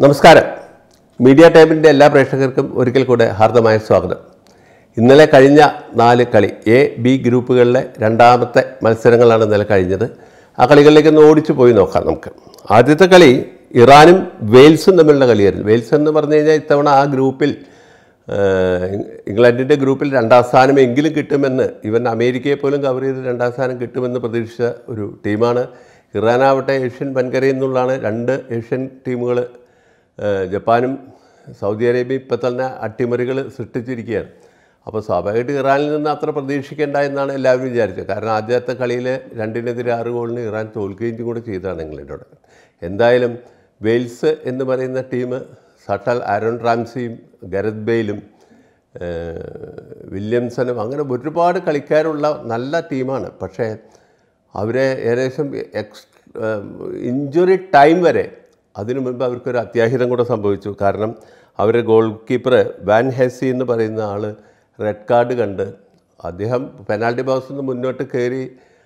നമസ്കാരം മീഡിയ ടൈമിൻ്റെ എല്ലാ പ്രേക്ഷകർക്കും ഒരിക്കൽ കൂടെ ഹാർദമായ സ്വാഗതം ഇന്നലെ കഴിഞ്ഞ നാല് കളി എ ബി ഗ്രൂപ്പുകളിലെ രണ്ടാമത്തെ മത്സരങ്ങളാണ് ഇന്നലെ കഴിഞ്ഞത് ആ കളികളിലേക്ക് ഒന്ന് ഓടിച്ചു പോയി നോക്കാം നമുക്ക് ആദ്യത്തെ കളി ഇറാനും വെയിൽസും തമ്മിലുള്ള കളിയായിരുന്നു വെയിൽസ് എന്ന് പറഞ്ഞു കഴിഞ്ഞാൽ ഇത്തവണ ആ ഗ്രൂപ്പിൽ ഏഹ്, ഇംഗ്ലണ്ടിൻ്റെ ഗ്രൂപ്പിൽ രണ്ടാം സ്ഥാനം എങ്കിലും കിട്ടുമെന്ന് ഇവൻ അമേരിക്കയെ പോലും കവർ ചെയ്ത് രണ്ടാം സ്ഥാനം കിട്ടുമെന്ന് പ്രതീക്ഷിച്ച ഒരു ടീമാണ് ഇറാനാവട്ടെ ഏഷ്യൻ വൻകരയിൽ നിന്നുള്ളതാണ് രണ്ട് ഏഷ്യൻ ടീമുകൾ ജപ്പാനും സൗദി അറേബ്യ ഇപ്പം തന്നെ അട്ടിമറികൾ സൃഷ്ടിച്ചിരിക്കുകയാണ് അപ്പോൾ സ്വാഭാവികമായിട്ട് ഇറാനിൽ നിന്ന് അത്ര പ്രതീക്ഷിക്കേണ്ട എന്നാണ് എല്ലാവരും വിചാരിച്ചത് കാരണം ആദ്യത്തെ കളിയിൽ രണ്ടിനെതിരെ ആറ് ഗോളിന് ഇറാൻ തോൽക്കുകയും കൂടെ ചെയ്തതാണ് ഇംഗ്ലണ്ടോട് എന്തായാലും വെയിൽസ് എന്ന് പറയുന്ന ടീം സട്ടൽ ആരോൺ റാംസിയും ഗരത് ബെയിലും ഏഹ്, വില്യംസണും അങ്ങനെ ഒരുപാട് കളിക്കാരുള്ള നല്ല ടീമാണ് പക്ഷേ അവരെ ഏകദേശം എക്സ് ഇഞ്ചുറി ടൈം വരെ അതിനു മുൻപ് അവർക്കൊരു അത്യാഹിതം കൂടെ സംഭവിച്ചു കാരണം അവരുടെ ഗോൾ കീപ്പർ വാൻ ഹെസി എന്ന് പറയുന്ന ആൾ റെഡ് കാർഡ് കണ്ട് അദ്ദേഹം പെനാൽറ്റി ബോക്സിൽ നിന്ന് മുന്നോട്ട് കയറി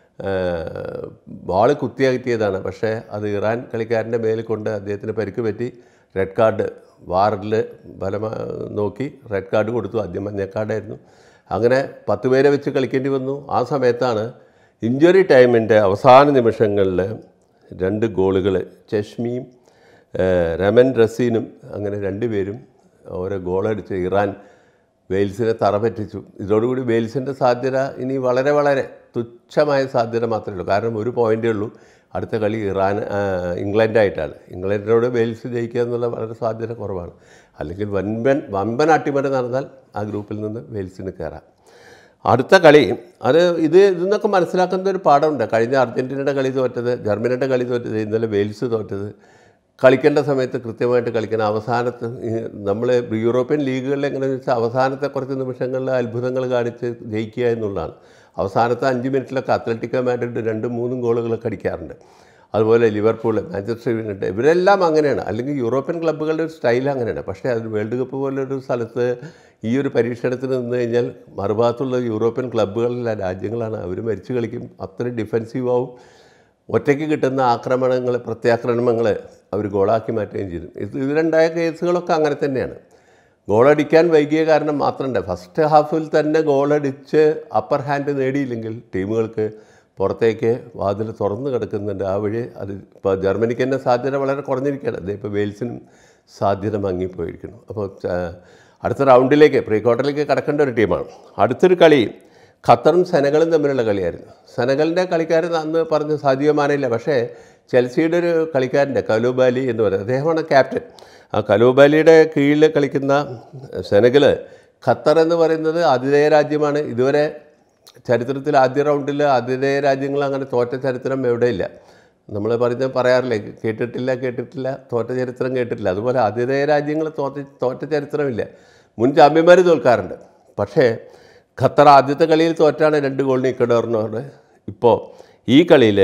ബോൾ കുത്തിയകറ്റിയതാണ് പക്ഷേ അത് ഇറാൻ കളിക്കാരൻ്റെ മേലിൽ കൊണ്ട് അദ്ദേഹത്തിന് പരിക്ക് പറ്റി റെഡ് കാർഡ് വാറിൽ ബലമാ നോക്കി റെഡ് കാർഡ് കൊടുത്തു ആദ്യം മഞ്ഞ കാർഡായിരുന്നു അങ്ങനെ പത്ത് പേരെ വെച്ച് കളിക്കേണ്ടി വന്നു ആ സമയത്താണ് ഇഞ്ചുറി ടൈമിൻ്റെ അവസാന നിമിഷങ്ങളിൽ രണ്ട് ഗോളുകൾ ചഷ്മിയും ഏഹ്, രമൻ റസീനും അങ്ങനെ രണ്ടുപേരും ഓരോ ഗോളടിച്ച് ഇറാൻ വെയിൽസിനെ തറപറ്റിച്ചു ഇതോടുകൂടി വെയിൽസിൻ്റെ സാധ്യത ഇനി വളരെ വളരെ തുച്ഛമായ സാധ്യത മാത്രമേ ഉള്ളൂ കാരണം ഒരു പോയിൻ്റേ ഉള്ളൂ അടുത്ത കളി ഇറാൻ ആ, ഇംഗ്ലണ്ടായിട്ടാണ് ഇംഗ്ലണ്ടിനോട് വെയിൽസ് ജയിക്കുക എന്നുള്ള വളരെ സാധ്യത കുറവാണ് അല്ലെങ്കിൽ വൻപൻ വമ്പൻ അട്ടിമറി നടന്നാൽ ആ ഗ്രൂപ്പിൽ നിന്ന് വെയിൽസിന് കയറാം അടുത്ത കളി അത് ഇത് ഇതെന്നൊക്കെ മനസ്സിലാക്കുന്ന ഒരു പാഠമുണ്ട് കഴിഞ്ഞ അർജൻറ്റീനയുടെ കളി തോറ്റത് ജർമ്മനിയുടെ കളി തോറ്റത് ഇന്നലെ വെയിൽസ് തോറ്റത് കളിക്കേണ്ട സമയത്ത് കൃത്യമായിട്ട് കളിക്കണം അവസാനത്ത് നമ്മൾ യൂറോപ്യൻ ലീഗുകളിൽ എങ്ങനെയാണെന്ന് വെച്ചാൽ അവസാനത്തെ കുറച്ച് നിമിഷങ്ങളിൽ അത്ഭുതങ്ങൾ കാണിച്ച് ജയിക്കുക എന്നുള്ളതാണ് അവസാനത്തെ അഞ്ച് മിനിറ്റിലൊക്കെ അത്ലറ്റിക്കോ മാഡ്രിഡ് രണ്ടും മൂന്നും ഗോളുകളൊക്കെ അടിക്കാറുണ്ട് അതുപോലെ ലിവർപൂൾ മാഞ്ചസ്റ്റർ യുണൈറ്റഡ് ഇവരെല്ലാം അങ്ങനെയാണ് അല്ലെങ്കിൽ യൂറോപ്യൻ ക്ലബ്ബുകളുടെ ഒരു സ്റ്റൈൽ അങ്ങനെയാണ് പക്ഷേ അത് വേൾഡ് കപ്പ് പോലൊരു സ്ഥലത്ത് ഈ ഒരു പരീക്ഷണത്തിന് നിന്ന് കഴിഞ്ഞാൽ മറുഭാഗത്തുള്ള യൂറോപ്യൻ ക്ലബ്ബുകളിലെ രാജ്യങ്ങളാണ് അവർ മരിച്ചു കളിക്കും അത്രയും ഡിഫെൻസീവ് ആവും ഒറ്റയ്ക്ക് കിട്ടുന്ന ആക്രമണങ്ങൾ പ്രത്യാക്രമണങ്ങൾ അവർ ഗോളാക്കി മാറ്റുകയും ചെയ്തു ഇത് ഇതിലുണ്ടായ കേസുകളൊക്കെ അങ്ങനെ തന്നെയാണ് ഗോളടിക്കാൻ വൈകിയ കാരണം മാത്രമല്ല ഫസ്റ്റ് ഹാഫിൽ തന്നെ ഗോളടിച്ച് അപ്പർ ഹാൻഡ് നേടിയില്ലെങ്കിൽ ടീമുകൾക്ക് പുറത്തേക്ക് വാതിൽ തുറന്നു കിടക്കുന്നുണ്ട് ആ വഴി അത് ഇപ്പോൾ ജർമ്മനിക്ക് തന്നെ സാധ്യത വളരെ കുറഞ്ഞിരിക്കുകയാണ് അതേ ഇപ്പോൾ വെയിൽസിനും സാധ്യത മങ്ങിപ്പോയിരിക്കുന്നു അപ്പോൾ ച- അടുത്ത റൗണ്ടിലേക്ക് പ്രീ ക്വാർട്ടറിലേക്ക് കടക്കേണ്ട ഒരു ടീമാണ് അടുത്തൊരു കളി ഖത്തറും സെനകളും തമ്മിലുള്ള കളിയായിരുന്നു സെനഗലിൻ്റെ കളിക്കാരൻ അന്ന് പറഞ്ഞ സാദിയോ മാനയില്ല പക്ഷേ ചെൽസിയുടെ ഒരു കളിക്കാരൻ്റെ കലൂബാലി എന്ന് പറയുന്നത് അദ്ദേഹമാണ് ക്യാപ്റ്റൻ ആ കലൂബാലിയുടെ കീഴിൽ കളിക്കുന്ന സെനഗൽ ഖത്തർ എന്ന് പറയുന്നത് ആതിഥേയ രാജ്യമാണ് ഇതുവരെ ചരിത്രത്തിൽ ആദ്യ റൗണ്ടിൽ ആതിഥേയ രാജ്യങ്ങൾ അങ്ങനെ തോറ്റ ചരിത്രം എവിടെയില്ല നമ്മൾ പറഞ്ഞ പറയാറില്ലേ കേട്ടിട്ടില്ല കേട്ടിട്ടില്ല തോറ്റ ചരിത്രം കേട്ടിട്ടില്ല അതുപോലെ ആതിഥേയ രാജ്യങ്ങൾ തോറ്റ തോറ്റ ചരിത്രമില്ല മുൻ ചാമ്പ്യന്മാർ തോൽക്കാറുണ്ട് പക്ഷേ ഖത്തർ ആദ്യത്തെ കളിയിൽ തോറ്റാണ് രണ്ട് ഗോളിന് ഇക്കഡോറിനോട് ഇപ്പോൾ ഈ കളിയിൽ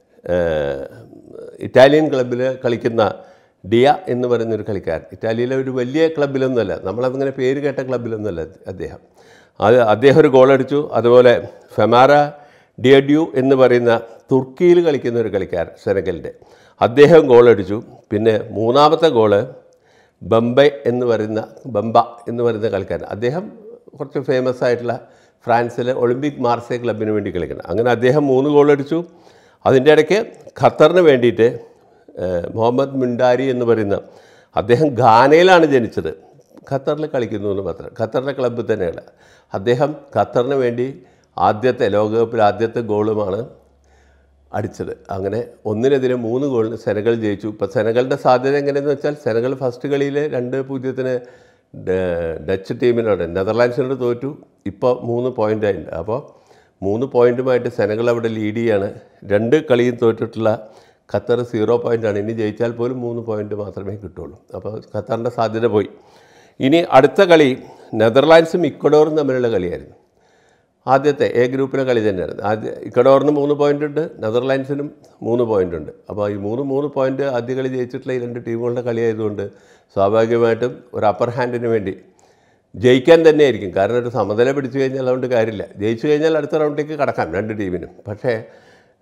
ഇറ്റാലിയൻ ക്ലബ്ബിൽ കളിക്കുന്ന ഡിയ എന്ന് പറയുന്നൊരു കളിക്കാരൻ ഇറ്റാലിയിലെ ഒരു വലിയ ക്ലബ്ബിലൊന്നുമല്ല നമ്മളതിങ്ങനെ പേര് കേട്ട ക്ലബ്ബിലൊന്നുമല്ല അദ്ദേഹം അത് അദ്ദേഹം ഒരു ഗോളടിച്ചു അതുപോലെ ഫെമാര ഡിയഡ്യു എന്ന് പറയുന്ന തുർക്കിയിൽ കളിക്കുന്ന ഒരു കളിക്കാരൻ സെനഗലിൻ്റെ അദ്ദേഹം ഗോളടിച്ചു പിന്നെ മൂന്നാമത്തെ ഗോള് ബംബൈ എന്ന് പറയുന്ന ബംബ എന്ന് പറയുന്ന കളിക്കാരൻ അദ്ദേഹം കുറച്ച് ഫേമസ് ആയിട്ടുള്ള ഫ്രാൻസിലെ ഒളിമ്പിക് മാർസേ ക്ലബിന് വേണ്ടി കളിക്കണം അങ്ങനെ അദ്ദേഹം മൂന്ന് ഗോൾ അടിച്ചു അതിൻ്റെ ഇടയ്ക്ക് ഖത്തറിന് വേണ്ടിയിട്ട് ഏഹ്, മുഹമ്മദ് മുണ്ടാരി എന്ന് പറയുന്ന അദ്ദേഹം ഘാനയിലാണ് ജനിച്ചത് ഖത്തറിൽ കളിക്കുന്നു എന്ന് മാത്രം ഖത്തറിൻ്റെ ക്ലബ്ബിൽ തന്നെയാണ് അദ്ദേഹം ഖത്തറിന് വേണ്ടി ആദ്യത്തെ ലോകകപ്പിൽ ആദ്യത്തെ ഗോളുമാണ് അടിച്ചത് അങ്ങനെ ഒന്നിനെതിരെ മൂന്ന് ഗോളിന് സെനഗൽ ജയിച്ചു ഇപ്പോൾ സെനഗലിൻ്റെ സാധ്യത എങ്ങനെയെന്ന് വെച്ചാൽ സെനഗൽ ഫസ്റ്റ് കളിയിൽ രണ്ട് പൂജ്യത്തിന് ഡ- ഡച്ച് ടീമിനോട് നെതർലാൻഡ്സിനോട് തോറ്റു ഇപ്പോൾ മൂന്ന് പോയിൻ്റ് ആയിട്ടുണ്ട് അപ്പോൾ മൂന്ന് പോയിൻറ്റുമായിട്ട് സെനഗൽ അവിടെ ലീഡ് ചെയ്യാണ് രണ്ട് കളിയും തോറ്റിട്ടുള്ള ഖത്തർ സീറോ പോയിൻ്റാണ് ഇനി ജയിച്ചാൽ പോലും മൂന്ന് പോയിൻ്റ് മാത്രമേ കിട്ടുള്ളൂ അപ്പോൾ ഖത്തറിൻ്റെ സാധ്യത പോയി ഇനി അടുത്ത കളി നെതർലാൻഡ്സും ഇക്വഡോറും തമ്മിലുള്ള കളിയായിരുന്നു ആദ്യത്തെ എ ഗ്രൂപ്പിലെ കളി തന്നെയാണ് ആദ്യ ഇക്കഡോറിന് മൂന്ന് പോയിൻ്റ് ഉണ്ട് നെതർലാൻഡ്സിനും മൂന്ന് പോയിൻ്റ് ഉണ്ട് അപ്പോൾ ഈ മൂന്ന് മൂന്ന് പോയിൻ്റ് ആദ്യ കളി ജയിച്ചിട്ടുള്ള ഈ രണ്ട് ടീമുകളുടെ കളിയായതുകൊണ്ട് സ്വാഭാവികമായിട്ടും ഒരു അപ്പർ ഹാൻഡിന് വേണ്ടി ജയിക്കാൻ തന്നെയായിരിക്കും കാരണം ഒരു സമനില പിടിച്ചു കഴിഞ്ഞാൽ അതുകൊണ്ട് കാര്യമില്ല ജയിച്ചു കഴിഞ്ഞാൽ അടുത്ത റൗണ്ടിലേക്ക് കടക്കാം രണ്ട് ടീമിനും പക്ഷേ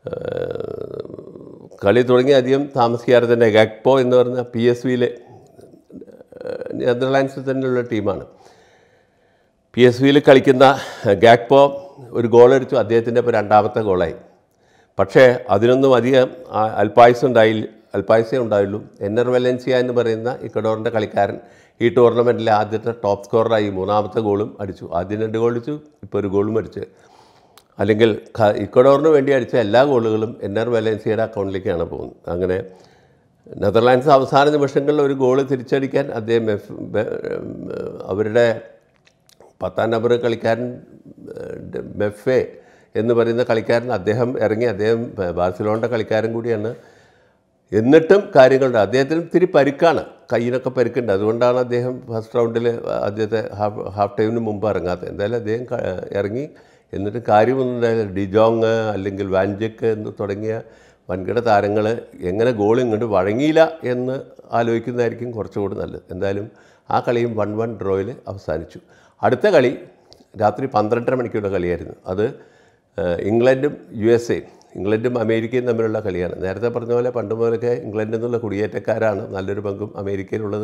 ഏഹ്, കളി തുടങ്ങി അധികം താമസിക്കാതെ തന്നെ ഗാക്പോ എന്ന് പറഞ്ഞ പി എസ് വിയിലെ നെതർലാൻഡ്സിൽ തന്നെയുള്ള ടീമാണ് പി എസ് വിയിൽ കളിക്കുന്ന ഗാക്പോ ഒരു ഗോളടിച്ചു അദ്ദേഹത്തിൻ്റെ ഇപ്പോൾ രണ്ടാമത്തെ ഗോളായി പക്ഷേ അതിനൊന്നും അധികം ആ, അൽപായുസം ഉണ്ടായില്ല അൽപായുസേ ഉണ്ടായുള്ളൂ എന്നർ വെലൻസിയ എന്ന് പറയുന്ന ഇക്കഡോറിൻ്റെ കളിക്കാരൻ ഈ ടൂർണമെൻറ്റിലെ ആദ്യത്തെ ടോപ്പ് സ്കോററായി മൂന്നാമത്തെ ഗോളും അടിച്ചു ആദ്യം രണ്ട് ഗോൾ അടിച്ചു ഇപ്പോൾ ഒരു ഗോളും അടിച്ച് അല്ലെങ്കിൽ ഖ- ഇക്വഡോറിന് വേണ്ടി അടിച്ച എല്ലാ ഗോളുകളും എന്നർ വെലൻസിയയുടെ അക്കൗണ്ടിലേക്കാണ് പോകുന്നത് അങ്ങനെ നെതർലാൻഡ്സ് അവസാന നിമിഷങ്ങളിൽ ഒരു ഗോൾ തിരിച്ചടിക്കാൻ അദ്ദേഹം എഫ് ബെ- അവരുടെ പത്താം നമ്പർ കളിക്കാരൻ ഏഹ്, മെഫെ എന്ന് പറയുന്ന കളിക്കാരൻ അദ്ദേഹം ഇറങ്ങി അദ്ദേഹം ബാർസിലോണിൻ്റെ കളിക്കാരൻ കൂടിയാണ് എന്നിട്ടും കാര്യങ്ങളുണ്ട് അദ്ദേഹത്തിന് ഇത്തിരി പരിക്കാണ് കയ്യിനൊക്കെ പരിക്കുണ്ട് അതുകൊണ്ടാണ് അദ്ദേഹം ഫസ്റ്റ് റൗണ്ടിൽ അദ്ദേഹത്തെ ഹാഫ് ഹാഫ് ടൈമിന് മുമ്പ് ഇറങ്ങാത്തത് എന്തായാലും അദ്ദേഹം ക- ഇറങ്ങി എന്നിട്ട് കാര്യമൊന്നും ഉണ്ടായില്ല ഡിജോങ് അല്ലെങ്കിൽ വാൻജക്ക് എന്ന് തുടങ്ങിയ വൻകിട താരങ്ങൾ എങ്ങനെ ഗോൾ ഇങ്ങോട്ട് വഴങ്ങിയില്ല എന്ന് ആലോചിക്കുന്നതായിരിക്കും കുറച്ചുകൂടി നല്ലത് എന്തായാലും ആ കളിയും വൺ വൺ ഡ്രോയിൽ അവസാനിച്ചു അടുത്ത കളി രാത്രി പന്ത്രണ്ടര മണിക്കുള്ള കളിയായിരുന്നു അത് ഏഹ്, ഇംഗ്ലണ്ടും യു എസ് എയും ഇംഗ്ലണ്ടും അമേരിക്കയും തമ്മിലുള്ള കളിയാണ് നേരത്തെ പറഞ്ഞ പോലെ പണ്ട് മുതലൊക്കെ ഇംഗ്ലണ്ടിൽ നിന്നുള്ള കുടിയേറ്റക്കാരാണ് നല്ലൊരു പങ്കും അമേരിക്കയിലുള്ളത്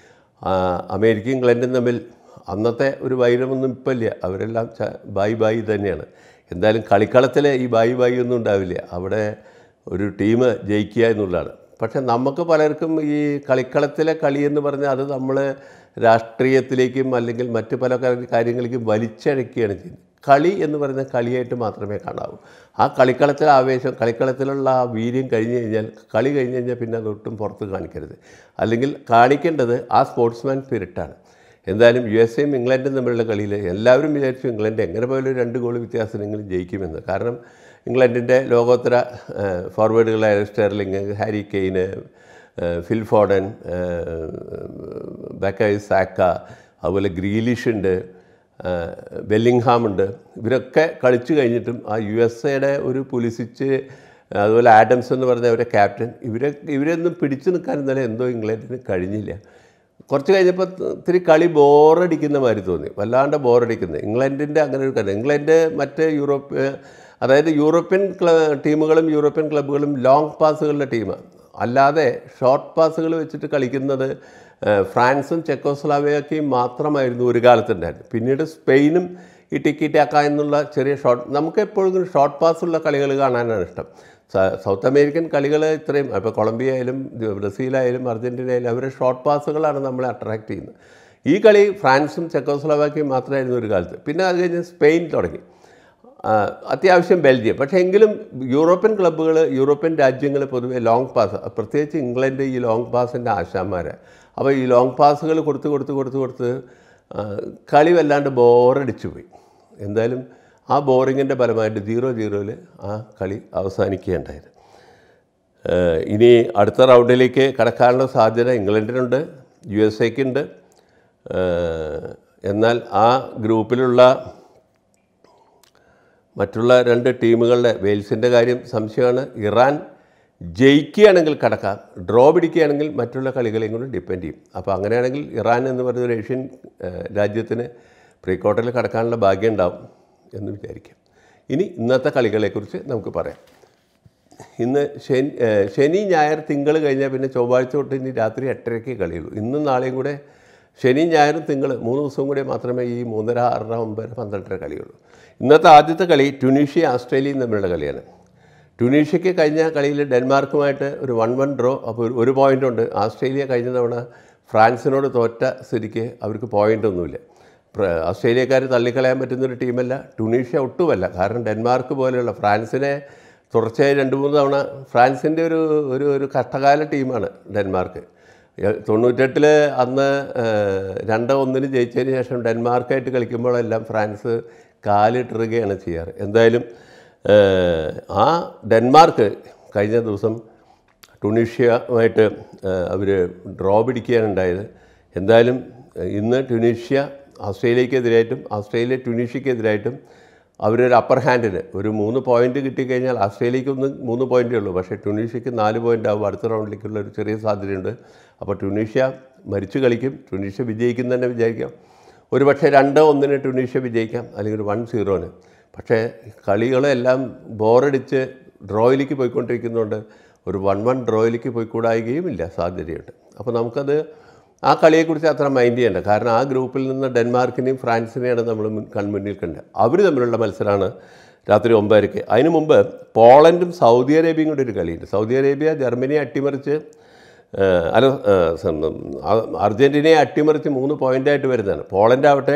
ആ, അമേരിക്കയും ഇംഗ്ലണ്ടും തമ്മിൽ അന്നത്തെ ഒരു വൈരമൊന്നും ഇപ്പം ഇല്ല അവരെല്ലാം ച- ബായ് ബായ് തന്നെയാണ് എന്തായാലും കളിക്കളത്തിൽ ഈ ബായ് ബായ് ഒന്നും ഉണ്ടാവില്ല അവിടെ ഒരു ടീം ജയിക്കുക എന്നുള്ളതാണ് പക്ഷേ നമുക്ക് പലർക്കും ഈ കളിക്കളത്തിലെ കളി എന്ന് പറഞ്ഞാൽ അത് നമ്മൾ രാഷ്ട്രീയത്തിലേക്കും അല്ലെങ്കിൽ മറ്റ് പല കാര്യ- കാര്യങ്ങളിലേക്കും വലിച്ചഴക്കുകയാണ് ചെയ്യുന്നത് കളി എന്ന് പറയുന്ന കളിയായിട്ട് മാത്രമേ കാണാവൂ ആ കളിക്കളത്തിലെ ആവേശം കളിക്കളത്തിലുള്ള ആ വീര്യം കഴിഞ്ഞ് കഴിഞ്ഞാൽ കളി കഴിഞ്ഞ് കഴിഞ്ഞാൽ പിന്നെ അതൊട്ടും പുറത്ത് കാണിക്കരുത് അല്ലെങ്കിൽ കാണിക്കേണ്ടത് ആ സ്പോർട്സ്മാൻ സ്പിരിറ്റാണ് എന്തായാലും യു എസ് എയും ഇംഗ്ലണ്ടും തമ്മിലുള്ള കളിയിൽ എല്ലാവരും വിചാരിച്ചു ഇംഗ്ലണ്ട് എങ്ങനെ പോയാലും രണ്ട് ഗോൾ വ്യത്യാസമെങ്കിലും ജയിക്കുമെന്ന് കാരണം ഇംഗ്ലണ്ടിൻ്റെ ലോകോത്തര ഏഹ്, ഫോർവേഡുകളായ സ്റ്റെർലിംഗ് ഹാരി കെയ്ന് ഏഹ്, ഫിൽ ഫോഡൻ ഏഹ്, ബക്കായ് സാക്ക അതുപോലെ ഗ്രീലിഷ് ഉണ്ട് ഏഹ്, ബെല്ലിംഗ്ഹാം ഉണ്ട് ഇവരൊക്കെ കളിച്ചു കഴിഞ്ഞിട്ടും ആ യു എസ് എയുടെ ഒരു പുലിസിച്ച് അതുപോലെ ആഡംസ് എന്ന് പറഞ്ഞ അവരുടെ ക്യാപ്റ്റൻ ഇവരെ ഇവരൊന്നും പിടിച്ചു നിൽക്കാൻ ഇന്നലെ എന്തോ ഇംഗ്ലണ്ടിന് കഴിഞ്ഞില്ല കുറച്ച് കഴിഞ്ഞപ്പോൾ ഇത്തിരി കളി ബോറടിക്കുന്ന മാതിരി തോന്നി വല്ലാണ്ട് ബോറടിക്കുന്നത് ഇംഗ്ലണ്ടിൻ്റെ അങ്ങനെ ഒരു കാര്യം ഇംഗ്ലണ്ട് മറ്റ് യൂറോപ്പ് അതായത് യൂറോപ്യൻ ക്ല ടീമുകളും യൂറോപ്യൻ ക്ലബ്ബുകളും ലോങ് പാസുകളുടെ ടീമാണ് അല്ലാതെ ഷോർട്ട് പാസുകൾ വെച്ചിട്ട് കളിക്കുന്നത് ഏഹ്, ഫ്രാൻസും ചെക്കോസ്ലാവിയക്കയും മാത്രമായിരുന്നു ഒരു കാലത്തുണ്ടായിരുന്നു പിന്നീട് സ്പെയിനും ഈ ടിക്കി ടാക്ക എന്നുള്ള ചെറിയ ഷോർട്ട് നമുക്ക് എപ്പോഴും ഷോർട്ട് പാസ്സുള്ള കളികൾ കാണാനാണ് ഇഷ്ടം സ- സൗത്ത് അമേരിക്കൻ കളികൾ ഇത്രയും ഇപ്പോൾ കൊളംബിയ ആയാലും ഇത് ബ്രസീലായാലും അർജൻറ്റീന ആയാലും അവരുടെ ഷോർട്ട് പാസ്സുകളാണ് നമ്മളെ അട്രാക്റ്റ് ചെയ്യുന്നത് ഈ കളി ഫ്രാൻസും ചെക്കോസ്ലോവാക്കിയും മാത്രമായിരുന്നു ഒരു കാലത്ത് പിന്നെ അത് കഴിഞ്ഞ് സ്പെയിൻ തുടങ്ങി ആ, അത്യാവശ്യം ബെൽജിയം പക്ഷേ എങ്കിലും യൂറോപ്യൻ ക്ലബ്ബുകൾ യൂറോപ്യൻ രാജ്യങ്ങൾ പൊതുവെ ലോങ് പാസ് പ്രത്യേകിച്ച് ഇംഗ്ലണ്ട് ഈ ലോങ് പാസിൻ്റെ ആശാന്മാരെ അപ്പോൾ ഈ ലോങ് പാസുകൾ കൊടുത്ത് കൊടുത്ത് കൊടുത്ത് കൊടുത്ത് ആ, കളി വല്ലാണ്ട് ബോറടിച്ചു പോയി എന്തായാലും ആ ബോറിങ്ങിൻ്റെ ഫലമായിട്ട് സീറോ സീറോയിൽ ആ കളി അവസാനിക്കുകയുണ്ടായത് ഏഹ് ഇനി അടുത്ത റൗണ്ടിലേക്ക് കടക്കാനുള്ള സാധ്യത ഇംഗ്ലണ്ടിനുണ്ട് യു എസ് എക്കുണ്ട് എന്നാൽ ആ ഗ്രൂപ്പിലുള്ള മറ്റുള്ള രണ്ട് ടീമുകളുടെ വെയിൽസിൻ്റെ കാര്യം സംശയമാണ് ഇറാൻ ജയിക്കുകയാണെങ്കിൽ കടക്കാം ഡ്രോ പിടിക്കുകയാണെങ്കിൽ മറ്റുള്ള കളികളെയും കൂടി ഡിപ്പെൻഡ് ചെയ്യും അപ്പോൾ അങ്ങനെയാണെങ്കിൽ ഇറാൻ എന്ന് പറയുന്ന ഒരു ഏഷ്യൻ ഏഹ്, രാജ്യത്തിന് പ്രീ ക്വാർട്ടറിൽ കടക്കാനുള്ള ഭാഗ്യം ഉണ്ടാവും എന്ന് വിചാരിക്കാം ഇനി ഇന്നത്തെ കളികളെക്കുറിച്ച് നമുക്ക് പറയാം ഇന്ന് ശനി ഏഹ് ശനി ഞായർ തിങ്കൾ കഴിഞ്ഞാൽ പിന്നെ ചൊവ്വാഴ്ച തൊട്ട് ഇനി രാത്രി എട്ടരയ്ക്ക് കളിയുള്ളൂ ഇന്നും നാളെയും കൂടെ ശനി ഞായറും തിങ്കൾ മൂന്ന് ദിവസവും കൂടെ മാത്രമേ ഈ മൂന്നര ആറര ഒമ്പതര പന്ത്രണ്ടര കളിയുള്ളൂ ഇന്നത്തെ ആദ്യത്തെ കളി ട്യൂണീഷ്യ ആസ്ട്രേലിയയും തമ്മിലുള്ള കളിയാണ് ട്യൂണീഷ്യയ്ക്ക് കഴിഞ്ഞ കളിയിൽ ഡെൻമാർക്കുമായിട്ട് ഒരു വൺ വൺ ഡ്രോ അപ്പോൾ ഒരു- ഒരു പോയിൻ്റ് ഉണ്ട് ആസ്ട്രേലിയ കഴിഞ്ഞ തവണ ഫ്രാൻസിനോട് തോറ്റ സ്ഥിതിക്ക് അവർക്ക് പോയിൻ്റ് ഒന്നുമില്ല പ്ര- ഓസ്ട്രേലിയക്കാർ തള്ളിക്കളയാൻ പറ്റുന്നൊരു ടീമല്ല ട്യൂണീഷ്യ ഒട്ടുമല്ല കാരണം ഡെൻമാർക്ക് പോലെയുള്ള ഫ്രാൻസിനെ തുടർച്ചയായി രണ്ട് മൂന്ന് തവണ ഫ്രാൻസിൻ്റെ ഒരു ഒരു ഒരു കഷ്ടകാല ടീമാണ് ഡെൻമാർക്ക് എ- തൊണ്ണൂറ്റെട്ടിൽ അന്ന് ഏഹ്, രണ്ട് ഒന്നിന് ജയിച്ചതിന് ശേഷം ഡെൻമാർക്കായിട്ട് കളിക്കുമ്പോഴെല്ലാം ഫ്രാൻസ് കാലിട്ടിറുകയാണ് ചെയ്യാറ് എന്തായാലും ഏഹ്, ആ ഡെൻമാർക്ക് കഴിഞ്ഞ ദിവസം ടുണീഷ്യയുമായിട്ട് അവർ ഡ്രോ പിടിക്കുകയാണ് ഉണ്ടായത് എന്തായാലും ഏഹ്, ഇന്ന് ട്യുണീഷ്യ ഓസ്ട്രേലിയക്കെതിരായിട്ടും ഓസ്ട്രേലിയ ട്യുണീഷ്യക്കെതിരായിട്ടും അവരൊരു അപ്പർ ഹാൻഡിന് ഒരു മൂന്ന് പോയിന്റ് കിട്ടിക്കഴിഞ്ഞാൽ ഓസ്ട്രേലിയക്ക് ഒന്ന് മൂന്ന് പോയിൻ്റേ ഉള്ളൂ പക്ഷേ ട്യുണീഷ്യക്ക് നാല് പോയിൻ്റ് ആവും അടുത്ത റൗണ്ടിലേക്കുള്ള ഒരു ചെറിയ സാധ്യതയുണ്ട് അപ്പോൾ ട്യുണീഷ്യ മരിച്ചു കളിക്കും ട്യുണീഷ്യ വിജയിക്കും തന്നെ വിചാരിക്കാം ഒരു പക്ഷേ രണ്ട് ഒന്നിന് ട്യുണീഷ്യ വിജയിക്കാം അല്ലെങ്കിൽ ഒരു വൺ സീറോന് പക്ഷേ കളികളെല്ലാം ബോറടിച്ച് ഡ്രോയിലേക്ക് പോയിക്കൊണ്ടിരിക്കുന്നതുകൊണ്ട് ഒരു വൺ വൺ ഡ്രോയിലേക്ക് പോയിക്കൂടായികയും ഇല്ല സാധ്യതയുണ്ട് അപ്പോൾ നമുക്കത് ആ കളിയെക്കുറിച്ച് അത്ര മൈൻഡ് ചെയ്യേണ്ട കാരണം ആ ഗ്രൂപ്പിൽ നിന്ന് ഡെൻമാർക്കിനെയും ഫ്രാൻസിനെയാണ് നമ്മൾ മുൻ കൺമുന്നിൽ കണ്ടത് അവർ തമ്മിലുള്ള മത്സരമാണ് രാത്രി ഒമ്പതരയ്ക്ക് അതിന് മുമ്പ് പോളണ്ടും സൗദി അറേബ്യയും കൂടി ഒരു കളിയുണ്ട് സൗദി അറേബ്യ ജർമ്മനിയെ അട്ടിമറിച്ച് ഏഹ്, അല്ല ഏഹ്, സം- ആ- അർജൻറ്റീനയെ അട്ടിമറിച്ച് മൂന്ന് പോയിൻ്റായിട്ട് വരുന്നതാണ് പോളണ്ട് ആവട്ടെ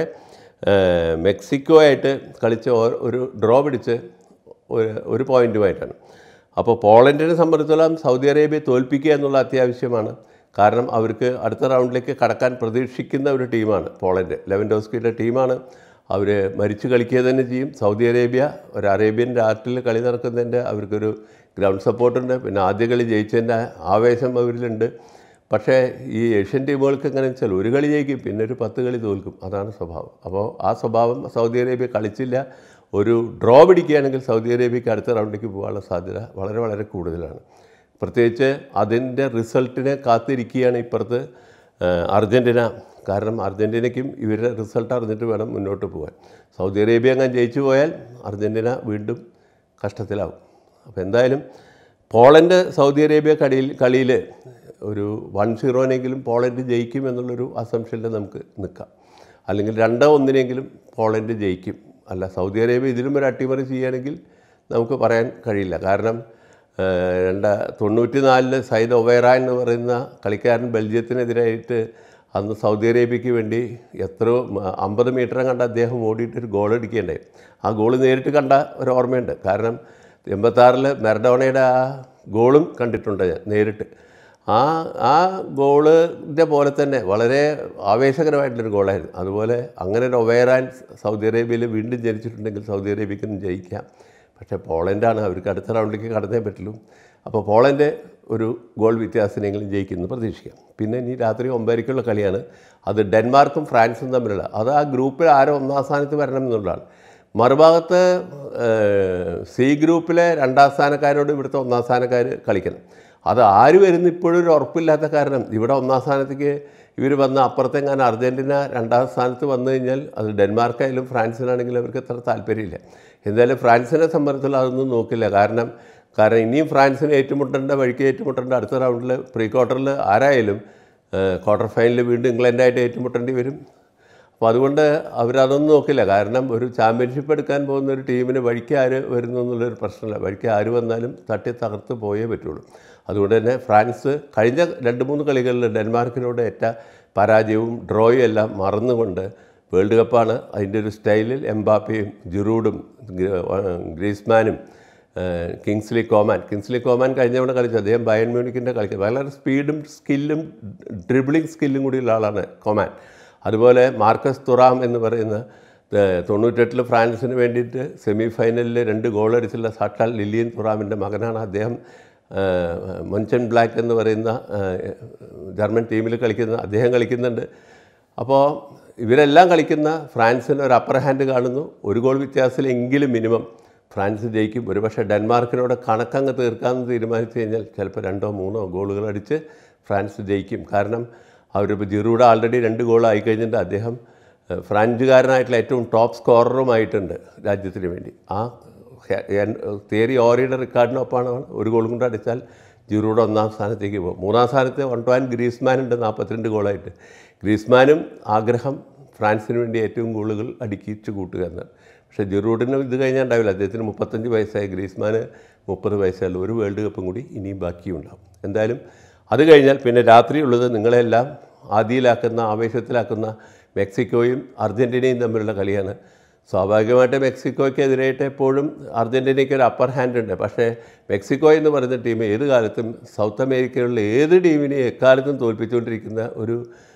ഏഹ്, മെക്സിക്കോ ആയിട്ട് കളിച്ച് ഓ- ഒരു ഡ്രോ പിടിച്ച് ഒരു ഒരു പോയിൻറ്റുമായിട്ടാണ് അപ്പോൾ പോളണ്ടിനെ സംബന്ധിച്ചിടത്തോളം സൗദി അറേബ്യയെ തോൽപ്പിക്കുക എന്നുള്ള അത്യാവശ്യമാണ് കാരണം അവർക്ക് അടുത്ത റൗണ്ടിലേക്ക് കടക്കാൻ പ്രതീക്ഷിക്കുന്ന ഒരു ടീമാണ് പോളണ്ട് ലെവൻഡോസ്കിയുടെ ടീമാണ് അവർ മരിച്ചു കളിക്കുക തന്നെ ചെയ്യും സൗദി അറേബ്യ ഒരു അറേബ്യൻ രാത്രിയിൽ കളി നടക്കുന്നതിൻ്റെ അവർക്കൊരു ഗ്രൗണ്ട് സപ്പോർട്ടുണ്ട് പിന്നെ ആദ്യ കളി ജയിച്ചതിൻ്റെ ആവേശം അവരിലുണ്ട് പക്ഷേ ഈ ഏഷ്യൻ ടീമുകൾക്ക് എങ്ങനെ വെച്ചാൽ ഒരു കളി ജയിക്കും പിന്നെ ഒരു പത്ത് കളി തോൽക്കും അതാണ് സ്വഭാവം അപ്പോൾ ആ സ്വഭാവം സൗദി അറേബ്യ കളിച്ചില്ല ഒരു ഡ്രോ പിടിക്കുകയാണെങ്കിൽ സൗദി അറേബ്യക്ക് അടുത്ത റൗണ്ടിലേക്ക് പോകാനുള്ള സാധ്യത വളരെ വളരെ കൂടുതലാണ് പ്രത്യേകിച്ച് അതിൻ്റെ റിസൾട്ടിനെ കാത്തിരിക്കുകയാണ് ഇപ്പുറത്ത് ആ, അർജൻറ്റീന കാരണം അർജൻറ്റീനയ്ക്കും ഇവരുടെ റിസൾട്ട് അറിഞ്ഞിട്ട് വേണം മുന്നോട്ട് പോകാൻ സൗദി അറേബ്യ അങ്ങനെ ജയിച്ചു പോയാൽ അർജൻറ്റീന വീണ്ടും കഷ്ടത്തിലാവും അപ്പോൾ എന്തായാലും പോളണ്ട് സൗദി അറേബ്യ കളിയിൽ കളിയിൽ ഒരു വൺ സീറോനെങ്കിലും പോളണ്ട് ജയിക്കും എന്നുള്ളൊരു അസംഷനിൽ നമുക്ക് നിൽക്കാം അല്ലെങ്കിൽ രണ്ടോ ഒന്നിനെങ്കിലും പോളണ്ട് ജയിക്കും അല്ല സൗദി അറേബ്യ ഇതിലും ഒരു അട്ടിമറി ചെയ്യുകയാണെങ്കിൽ നമുക്ക് പറയാൻ കഴിയില്ല കാരണം ഏഹ്, രണ്ട തൊണ്ണൂറ്റി നാലില് സൈദ് ഒവേറ എന്ന് പറയുന്ന കളിക്കാരൻ ബെൽജിയത്തിനെതിരായിട്ട് അന്ന് സൗദി അറേബ്യയ്ക്ക് വേണ്ടി എത്രയോ മ- അമ്പത് മീറ്റർ കണ്ട അദ്ദേഹം ഓടിയിട്ടൊരു ഗോൾ അടിക്കേണ്ടായി ആ ഗോൾ നേരിട്ട് കണ്ട ഒരു ഓർമ്മയുണ്ട് കാരണം എൺപത്താറിൽ മെറഡോണയുടെ ആ ഗോളും കണ്ടിട്ടുണ്ട് ഞാൻ നേരിട്ട് ആ ആ ഗോളിൻ്റെ പോലെ തന്നെ വളരെ ആവേശകരമായിട്ടുള്ളൊരു ഗോളായിരുന്നു അതുപോലെ അങ്ങനെ ഒരു ഒവേറാൻ സൗദി അറേബ്യയിൽ വീണ്ടും ജനിച്ചിട്ടുണ്ടെങ്കിൽ സൗദി അറേബ്യക്കും ജയിക്കാം പക്ഷേ പോളണ്ടാണ് അവർക്ക് അടുത്ത റൗണ്ടിലേക്ക് കടന്നേ പറ്റുള്ളൂ അപ്പോൾ പോളണ്ട് ഒരു ഗോൾ വ്യത്യാസത്തിനെങ്കിലും ജയിക്കുമെന്ന് പ്രതീക്ഷിക്കാം പിന്നെ ഇനി രാത്രി ഒമ്പതരയ്ക്കുള്ള കളിയാണ് അത് ഡെൻമാർക്കും ഫ്രാൻസും തമ്മിലുള്ള അത് ആ ഗ്രൂപ്പിൽ ആരോ ഒന്നാം സ്ഥാനത്ത് വരണം എന്നുള്ളതാണ് മറുഭാഗത്ത് ഏഹ്, സി ഗ്രൂപ്പിലെ രണ്ടാം സ്ഥാനക്കാരോട് ഇവിടുത്തെ ഒന്നാം സ്ഥാനക്കാർ കളിക്കണം അത് ആര് വരുന്ന ഇപ്പോഴും ഒരു ഉറപ്പില്ലാത്ത കാരണം ഇവിടെ ഒന്നാം സ്ഥാനത്തേക്ക് ഇവർ വന്ന അപ്പുറത്തെങ്ങാനും അർജൻറ്റീന രണ്ടാം സ്ഥാനത്ത് വന്നു കഴിഞ്ഞാൽ അത് ഡെൻമാർക്കായാലും ഫ്രാൻസിനാണെങ്കിലും അവർക്ക് അത്ര താല്പര്യമില്ല എന്തായാലും ഫ്രാൻസിനെ സംബന്ധിച്ചുള്ള അതൊന്നും നോക്കില്ല കാരണം കാരണം ഇനിയും ഫ്രാൻസിന് ഏറ്റുമുട്ടേണ്ട വഴിക്ക് ഏറ്റുമുട്ടേണ്ട അടുത്ത റൗണ്ടിൽ പ്രീ ക്വാർട്ടറിൽ ആരായാലും ക്വാർട്ടർ ഫൈനലിൽ വീണ്ടും ഇംഗ്ലണ്ടായിട്ട് ഏറ്റുമുട്ടേണ്ടി വരും അപ്പോൾ അതുകൊണ്ട് അവരതൊന്നും നോക്കില്ല കാരണം ഒരു ചാമ്പ്യൻഷിപ്പ് എടുക്കാൻ പോകുന്ന ഒരു ടീമിന് വഴിക്ക് ആര് വരുന്നു എന്നുള്ളൊരു പ്രശ്നമില്ല വഴിക്ക് ആര് വന്നാലും തട്ടി തകർത്ത് പോയേ പറ്റുള്ളൂ അതുകൊണ്ട് തന്നെ ഫ്രാൻസ് കഴിഞ്ഞ രണ്ട് മൂന്ന് കളികളിൽ ഡെൻമാർക്കിനോട് ഏറ്റ പരാജയവും ഡ്രോയും എല്ലാം മറന്നുകൊണ്ട് വേൾഡ് കപ്പാണ് അതിൻ്റെ ഒരു സ്റ്റൈലിൽ എംബാപ്പയും ജിറൂഡും ഗ്ര- ഗ്രീസ്മാനും ഏഹ് കിങ്സ്ലി കോമാൻ കിങ്സ്ലി കോമാൻ കഴിഞ്ഞ തവണ കളിച്ചു അദ്ദേഹം ബയൺ മ്യൂണിക്കിൻ്റെ കളിക്കുക വളരെ സ്പീഡും സ്കില്ലും ഡ്രിബിളിംഗ് സ്കില്ലും കൂടിയുള്ള ആളാണ് കോമാൻ അതുപോലെ മാർക്കസ് തുറാം എന്ന് പറയുന്ന ഏഹ് തൊണ്ണൂറ്റെട്ടിൽ ഫ്രാൻസിന് വേണ്ടിയിട്ട് സെമി ഫൈനലിൽ രണ്ട് ഗോൾ അടിച്ചുള്ള സാക്ഷാൽ ലില്ലിയൻ തുറാമിൻ്റെ മകനാണ് അദ്ദേഹം ഏഹ് മൊൻചൻ ബ്ലാക്ക് എന്ന് പറയുന്ന ഏഹ് ജർമ്മൻ ടീമിൽ കളിക്കുന്ന അദ്ദേഹം കളിക്കുന്നുണ്ട് അപ്പോൾ ഇവരെല്ലാം കളിക്കുന്ന ഫ്രാൻസിന് ഒരു അപ്പർ ഹാൻഡ് കാണുന്നു ഒരു ഗോൾ വ്യത്യാസത്തിലെങ്കിലും മിനിമം ഫ്രാൻസ് ജയിക്കും ഒരുപക്ഷെ ഡെൻമാർക്കിനോട് കണക്കങ്ങ് തീർക്കാമെന്ന് തീരുമാനിച്ചു കഴിഞ്ഞാൽ ചിലപ്പോൾ രണ്ടോ മൂന്നോ ഗോളുകൾ അടിച്ച് ഫ്രാൻസ് ജയിക്കും കാരണം അവരിപ്പോൾ ജിറൂഡ് ആൾറെഡി രണ്ട് ഗോൾ ആയി കഴിഞ്ഞിട്ട് അദ്ദേഹം ഏഹ്, ഫ്രാൻസുകാരനായിട്ടുള്ള ഏറ്റവും ടോപ്പ് സ്കോററുമായിട്ടുണ്ട് രാജ്യത്തിന് വേണ്ടി ആ ഹെ- എൻ- തിയറി ഓറിയുടെ റെക്കോർഡിനൊപ്പമാണ് ഒരു ഗോളും കൊണ്ട് അടിച്ചാൽ ജിറൂഡ് ഒന്നാം സ്ഥാനത്തേക്ക് പോകും മൂന്നാം സ്ഥാനത്ത് വൺ ഗ്രീസ്മാൻ ഉണ്ട് നാൽപ്പത്തിരണ്ട് ഗോളായിട്ട് ഗ്രീസ്മാനും ആഗ്രഹം ഫ്രാൻസിന് വേണ്ടി ഏറ്റവും ഗോളുകൾ അടുക്കിച്ച് കൂട്ടുക എന്നാണ് പക്ഷേ ജിറൂഡിന് ഇത് കഴിഞ്ഞാൽ ഉണ്ടാവില്ല അദ്ദേഹത്തിന് മുപ്പത്തഞ്ച് വയസ്സായ ഗ്രീസ്മാന് മുപ്പത് വയസ്സായുള്ള ഒരു വേൾഡ് കപ്പും കൂടി ഇനിയും ബാക്കിയുണ്ടാവും എന്തായാലും അത് കഴിഞ്ഞാൽ പിന്നെ രാത്രിയുള്ളത് നിങ്ങളെല്ലാം ആദിയിലാക്കുന്ന ആവേശത്തിലാക്കുന്ന മെക്സിക്കോയും അർജൻറ്റീനയും തമ്മിലുള്ള കളിയാണ് സ്വാഭാവികമായിട്ട് മെക്സിക്കോയ്ക്കെതിരായിട്ട് എപ്പോഴും അർജൻറ്റീനയ്ക്ക് ഒരു അപ്പർ ഹാൻഡ് ഉണ്ട് പക്ഷേ മെക്സിക്കോ എന്ന് പറയുന്ന ടീം ഏത് കാലത്തും സൗത്ത് അമേരിക്കയിലുള്ള ഏത് ടീമിനെയും എക്കാലത്തും തോൽപ്പിച്ചുകൊണ്ടിരിക്കുന്ന ഒരു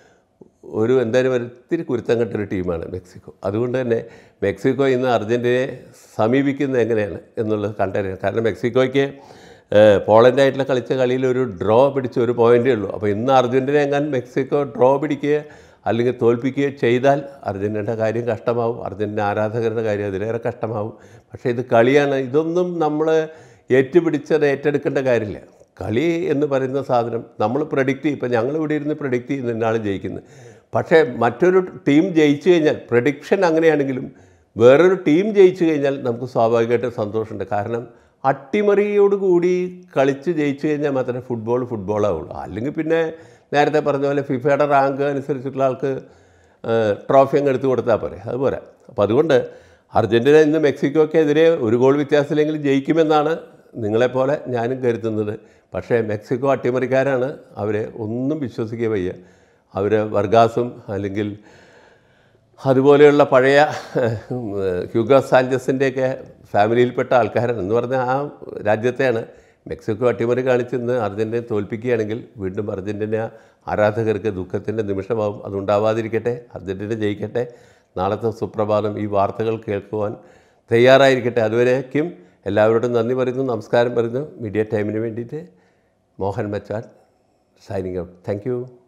ഒരു എന്തായാലും ഒരു ഇത്തിരി കുരുത്തം കെട്ടൊരു ടീമാണ് മെക്സിക്കോ അതുകൊണ്ട് തന്നെ മെക്സിക്കോ ഇന്ന് അർജൻറ്റീനയെ സമീപിക്കുന്നത് എങ്ങനെയാണ് എന്നുള്ളത് കണ്ടറിയാം കാരണം മെക്സിക്കോയ്ക്ക് ഏഹ്, പോളണ്ടായിട്ടുള്ള കളിച്ച കളിയിൽ ഒരു ഡ്രോ പിടിച്ച ഒരു പോയിൻ്റേ ഉള്ളൂ അപ്പോൾ ഇന്ന് അർജൻറ്റീന എങ്ങാനും മെക്സിക്കോ ഡ്രോ പിടിക്കുകയോ അല്ലെങ്കിൽ തോൽപ്പിക്കുകയോ ചെയ്താൽ അർജൻറ്റീനയുടെ കാര്യം കഷ്ടമാവും അർജൻറ്റീന ആരാധകരുടെ കാര്യം അതിലേറെ കഷ്ടമാവും പക്ഷേ ഇത് കളിയാണ് ഇതൊന്നും നമ്മൾ ഏറ്റുപിടിച്ചത് ഏറ്റെടുക്കേണ്ട കാര്യമില്ല കളി എന്ന് പറയുന്ന സാധനം നമ്മൾ പ്രഡിക്റ്റ് ചെയ്യും ഇപ്പം ഞങ്ങൾ ഇവിടെ ഇരുന്ന് പ്രഡിക്റ്റ് ചെയ്യുന്ന ഇന്നാൾ ജയിക്കുന്നത് പക്ഷേ മറ്റൊരു ടീം ജയിച്ചു കഴിഞ്ഞാൽ പ്രഡിക്ഷൻ അങ്ങനെയാണെങ്കിലും വേറൊരു ടീം ജയിച്ചു കഴിഞ്ഞാൽ നമുക്ക് സ്വാഭാവികമായിട്ട് സന്തോഷമുണ്ട് കാരണം അട്ടിമറിയോട് കൂടി കളിച്ച് ജയിച്ചു കഴിഞ്ഞാൽ മാത്രമേ ഫുട്ബോൾ ഫുട്ബോളാവുള്ളൂ അല്ലെങ്കിൽ പിന്നെ നേരത്തെ പറഞ്ഞ പോലെ ഫിഫയുടെ റാങ്ക് അനുസരിച്ചിട്ടുള്ള ആൾക്ക് ട്രോഫി അങ്ങ് എടുത്തു കൊടുത്താൽ പോരെ അതുപോലെ അപ്പോൾ അതുകൊണ്ട് അർജൻറ്റീന ഇന്ന് മെക്സിക്കോക്കെതിരെ ഒരു ഗോൾ വ്യത്യാസമില്ലെങ്കിലും ജയിക്കുമെന്നാണ് നിങ്ങളെപ്പോലെ ഞാനും കരുതുന്നത് പക്ഷേ മെക്സിക്കോ അട്ടിമറിക്കാരാണ് അവരെ ഒന്നും വിശ്വസിക്കുക വയ്യ അവർ വർഗാസും അല്ലെങ്കിൽ അതുപോലെയുള്ള പഴയ ഹ്യൂഗോ സാഞ്ചസിൻ്റെയൊക്കെ ഫാമിലിയിൽപ്പെട്ട ആൾക്കാരാണ് എന്ന് പറഞ്ഞാൽ ആ രാജ്യത്തെയാണ് മെക്സിക്കോ അട്ടിമറി കാണിച്ചെന്ന് അർജൻറ്റീന തോൽപ്പിക്കുകയാണെങ്കിൽ വീണ്ടും അർജൻറ്റീന ആരാധകർക്ക് ദുഃഖത്തിൻ്റെ നിമിഷമാവും അതുണ്ടാവാതിരിക്കട്ടെ അർജൻറ്റീന ജയിക്കട്ടെ നാളത്തെ സുപ്രഭാതം ഈ വാർത്തകൾ കേൾക്കുവാൻ തയ്യാറായിരിക്കട്ടെ അതുവരേക്കും എല്ലാവരോടും നന്ദി പറയുന്നു നമസ്കാരം പറയുന്നു മീഡിയ ടൈമിന് വേണ്ടിയിട്ട് മോഹൻ മച്ചാൻ സൈനിങ് ഔട്ട് താങ്ക് യു